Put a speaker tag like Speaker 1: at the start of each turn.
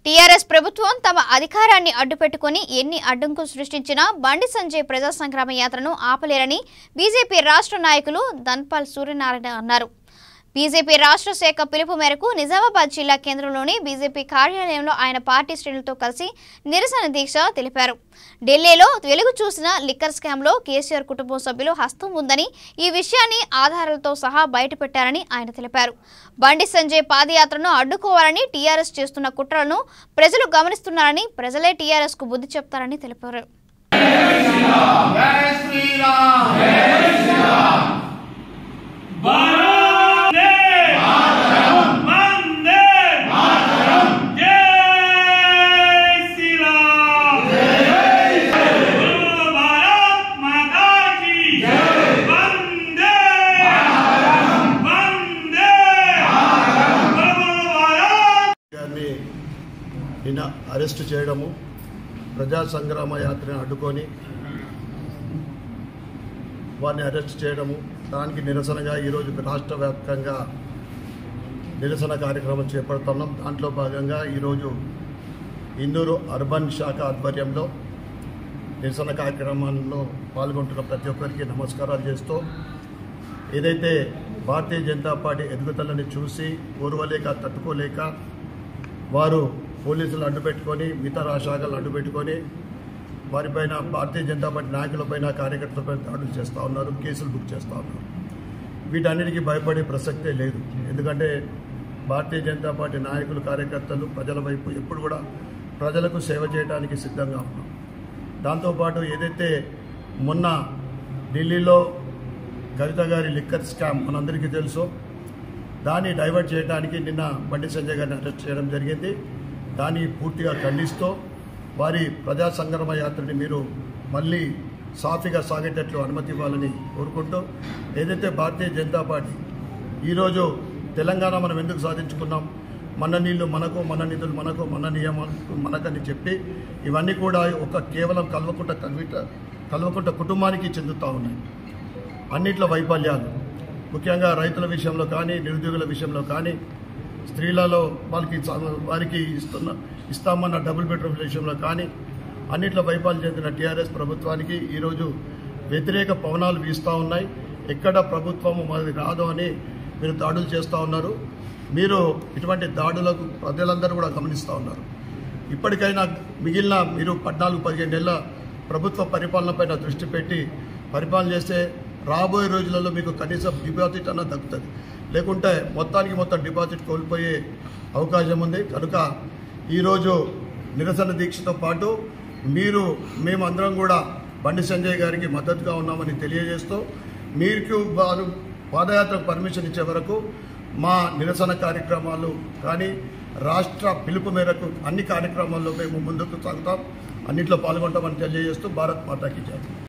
Speaker 1: TRS ప్రభుత్వం తమ అధికారాన్ని అడ్డుపెట్టుకుని ఎన్ని అడ్డంకులు సృష్టించినా బండి సంజయ్ ప్రజా సంగ్రామ యాత్రను ఆపలేరని బీజేపీ రాష్ట్ర నాయకులు ధన్పాల్ సూర్యనారాయణ అన్నారు బీజేపీ రాష్ట్ర శాఖ పిలుపు మేరకు నిజామాబాద్ జిల్లా కేంద్రంలోని బీజేపీ కార్యాలయంలో ఆయన పార్టీ శ్రేణులతో కలిసి నిరసన దీక్ష తెలిపారు ఢిల్లీలో వెలుగు చూసిన లిక్కర్ స్కామ్లో కేసీఆర్ కుటుంబ సభ్యులు హస్తం ఉందని ఈ విషయాన్ని ఆధారాలతో సహా బయటపెట్టారని ఆయన తెలిపారు బండి సంజయ్ పాదయాత్రను అడ్డుకోవాలని టీఆర్ఎస్ చేస్తున్న కుట్రలను ప్రజలు గమనిస్తున్నారని ప్రజలే టీఆర్ఎస్ కు బుద్ధి చెప్తారని తెలిపారు
Speaker 2: జై శ్రీరామ్
Speaker 3: వందే వందే జై శ్రీరామ్ బోలో భారత్ మాతా కీ వందే వందే బోలో భారత్
Speaker 2: గారిని నిన్న అరెస్ట్ చేయడము ప్రజా సంగ్రామ యాత్రను అడ్డుకొని వారిని అరెస్ట్ చేయడము దానికి నిరసనగా ఈరోజు రాష్ట్ర వ్యాప్తంగా నిరసన కార్యక్రమం చేపడుతున్నాం దాంట్లో భాగంగా ఈరోజు ఇందూరు అర్బన్ శాఖ ఆధ్వర్యంలో నిరసన కార్యక్రమంలో పాల్గొంటున్న ప్రతి ఒక్కరికి నమస్కారాలు చేస్తూ ఏదైతే భారతీయ జనతా పార్టీ ఎదుగుదలని చూసి ఓర్వలేక తట్టుకోలేక వారు పోలీసులు అడ్డుపెట్టుకొని మిగతా శాఖలు అడ్డుపెట్టుకొని వారిపైన భారతీయ జనతా పార్టీ నాయకులపైన కార్యకర్తలపైన దాడులు చేస్తూ ఉన్నారు కేసులు బుక్ చేస్తూ ఉన్నారు వీటన్నిటికీ భయపడే ప్రసక్తే లేదు ఎందుకంటే భారతీయ జనతా పార్టీ నాయకులు కార్యకర్తలు ప్రజల వైపు ఎప్పుడు కూడా ప్రజలకు సేవ చేయడానికి సిద్ధంగా ఉన్నాం దాంతోపాటు ఏదైతే మొన్న ఢిల్లీలో కవిత గారి లిక్కర్ స్కామ్ మనందరికీ తెలుసు దాన్ని డైవర్ట్ చేయడానికి నిన్న బండి సంజయ్ గారిని అరెస్ట్ చేయడం జరిగింది దాన్ని పూర్తిగా ఖండిస్తూ వారి ప్రజా సంగ్రామ యాత్రని మీరు మళ్ళీ సాఫీగా సాగేటట్లు అనుమతి ఇవ్వాలని కోరుకుంటూ ఏదైతే భారతీయ జనతా పార్టీ ఈరోజు తెలంగాణ మనం ఎందుకు సాధించుకున్నాం మన నీళ్లు మనకు మన నిధులు మనకు మన నియమాలు మనకని చెప్పి ఇవన్నీ కూడా ఒక కేవలం కల్వకుంట కల్విట కల్వకుంట కుటుంబానికి చెందుతూ ఉన్నాయి అన్నిట్లో వైఫల్యాలు ముఖ్యంగా రైతుల విషయంలో కానీ నిరుద్యోగుల విషయంలో కానీ స్త్రీలలో వాళ్ళకి సమ- వారికి ఇస్తున్న ఇస్తామన్న డబుల్ బెడ్రూమ్ విషయంలో కానీ అన్నిట్లో వైఫల్యం చెందిన టీఆర్ఎస్ ప్రభుత్వానికి ఈరోజు వ్యతిరేక పవనాలు వీస్తూ ఉన్నాయి ఎక్కడ ప్రభుత్వము మాది రాదు అని మీరు దాడులు చేస్తూ ఉన్నారు మీరు ఇటువంటి దాడులకు ప్రజలందరూ కూడా గమనిస్తూ ఉన్నారు ఇప్పటికైనా మిగిలిన మీరు పద్నాలుగు పదిహేను నెలల ప్రభుత్వ పరిపాలనపైన దృష్టి పెట్టి పరిపాలన చేస్తే రాబోయే రోజులలో మీకు కనీసం డిపాజిట్ అన్న దక్కుతుంది లేకుంటే మొత్తానికి మొత్తం డిపాజిట్ కోల్పోయే అవకాశం ఉంది కనుక ఈరోజు నిరసన దీక్షతో పాటు మీరు మేమందరం కూడా బండి సంజయ్ గారికి మద్దతుగా ఉన్నామని తెలియజేస్తూ మీకు వారు పాదయాత్రకు పర్మిషన్ ఇచ్చే వరకు మా నిరసన కార్యక్రమాలు కానీ రాష్ట్ర పిలుపు మేరకు అన్ని కార్యక్రమాల్లో మేము ముందుకు సాగుతాం అన్నింటిలో పాల్గొంటామని తెలియజేస్తూ భారత్ మాతాకి జై